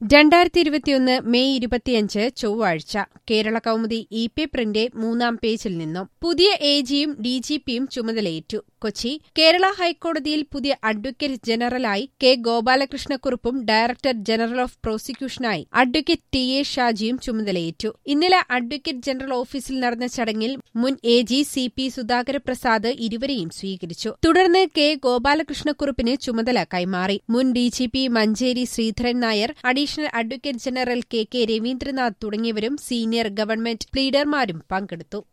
രണ്ടായിരത്തി ഇരുപത്തിയൊന്ന് മെയ് ഇരുപത്തിയഞ്ച് ചൊവ്വാഴ്ച കേരള കൗമുദി ഇ പേപ്പറിന്റെ മൂന്നാം പേജിൽ നിന്നും പുതിയ എ ജിയും ഡി ജി പിയും ചുമതലയേറ്റു കൊച്ചി കേരള ഹൈക്കോടതിയിൽ പുതിയ അഡ്വക്കേറ്റ് ജനറലായി കെ ഗോപാലകൃഷ്ണക്കുറുപ്പും ഡയറക്ടർ ജനറൽ ഓഫ് പ്രോസിക്യൂഷനായി അഡ്വക്കേറ്റ് ടി എ ഷാജിയും ചുമതലയേറ്റു ഇന്നലെ അഡ്വക്കേറ്റ് ജനറൽ ഓഫീസിൽ നടന്ന ചടങ്ങിൽ മുൻ A G C P Sudhakaraprasad ഇരുവരെയും സ്വീകരിച്ചു തുടർന്ന് കെ ഗോപാലകൃഷ്ണക്കുറുപ്പിന് ചുമതല കൈമാറി മുൻ D G P Mancheri Sreedharan Nair additional advocate general K K Raveendranath തുടങ്ങിയവരും സീനിയർ ഗവൺമെന്റ് പ്ലീഡർമാരും പങ്കെടുത്തു